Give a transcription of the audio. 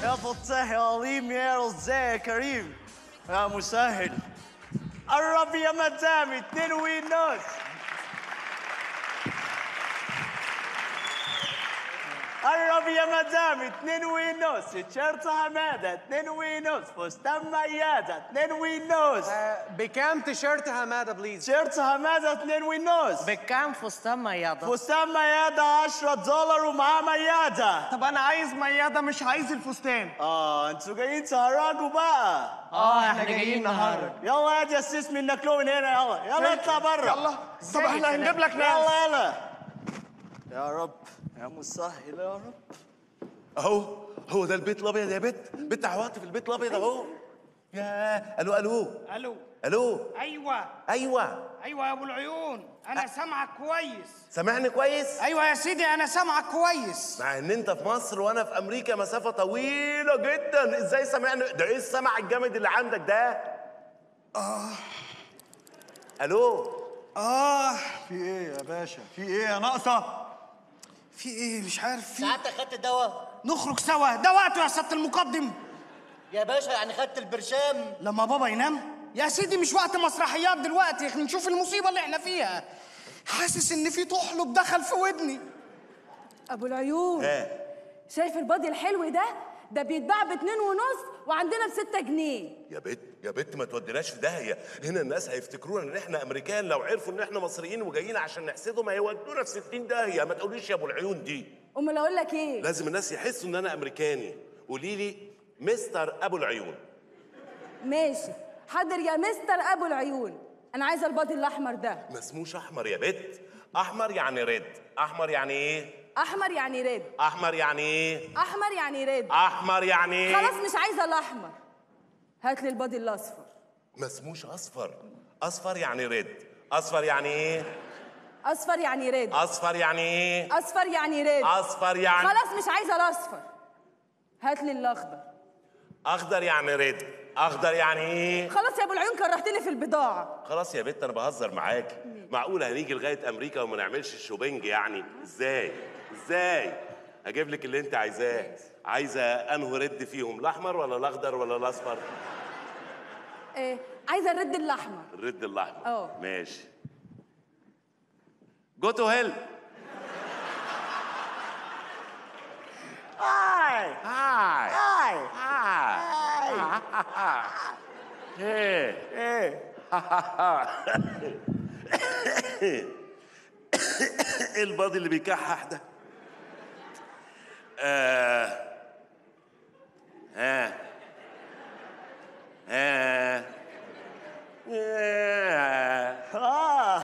يا فتاح يا عظيم يا رزاق يا كريم يا مسهل قرب يا مدام اتنين ونص قرب يا مدام اتنين ونص تيشيرت حماده اتنين ونص فستان مياده اتنين ونص بكام تيشيرت حماده بليز تيشيرت حماده اتنين ونص بكام فستان مياضة؟ فستان مياده 10 دولار ومعاه مياده طب انا عايز مياده مش عايز الفستان اه انتوا جايين تهرجوا بقى اه احنا جايين نهار يلا يا جسيس منك له من هنا يلا يلا اطلع بره يلا طب احنا هنجيب لك ناس يلا يلا يا رب يا مسهل يا رب اهو هو ده البيت الابيض يا بت بت عواطف في البيت الابيض اهو يا الو الو الو الو ايوه ايوه ايوه يا ابو العيون انا سامعك كويس سامعني كويس ايوه يا سيدي انا سامعك كويس مع ان انت في مصر وانا في امريكا مسافه طويله جدا ازاي سامعني ده ايه السمع الجامد اللي عندك ده اه الو اه في ايه يا باشا في ايه يا ناقصه في ايه مش عارف في ساعتك خدت الدواء نخرج سوا ده وقته يا سياده المقدم يا باشا يعني خدت البرشام لما بابا ينام يا سيدي مش وقت مسرحيات دلوقتي احنا نشوف المصيبه اللي احنا فيها حاسس ان في طحلب دخل في ودني ابو العيون ها شايف البادي الحلو ده ده بيتباع باتنين ونص وعندنا بستة جنيه يا بت يا بت ما توديناش في داهيه هنا الناس هيفتكرونا ان احنا امريكان لو عرفوا ان احنا مصريين وجايين عشان نحسدهم هيودونا في 60 داهيه ما تقوليش يا ابو العيون دي امال اقول لك ايه لازم الناس يحسوا ان انا امريكاني قولي لي مستر ابو العيون ماشي حاضر يا مستر ابو العيون انا عايزه البادي الاحمر ده ما اسموش احمر يا بت احمر يعني ريد احمر يعني ايه احمر يعني ريد احمر يعني ايه احمر يعني ريد احمر يعني ايه خلاص مش عايزه الاحمر هات لي البادي الاصفر ما اسموش اصفر اصفر يعني ريد اصفر يعني ايه اصفر يعني ريد اصفر يعني ايه اصفر يعني ريد اصفر يعني خلاص مش عايزه الاصفر هات لي الاخضر اخضر يعني ريد اخضر يعني ايه خلاص يا ابو العيون كرهتني في البضاعه خلاص يا بت انا بهزر معاكي معقول هنيجي لغايه امريكا وما نعملش الشوبينج يعني ازاي ازاي اجيب لك اللي انت عايزاه عايزه انه رد فيهم الاحمر ولا الاخضر ولا الاصفر إيه عايزه الرد الاحمر الرد الاحمر اه. ماشي جو تو هيل هاي هاي هاي هاي ايه ايه ايه الباضي اللي بيكحح ده آه. ها ها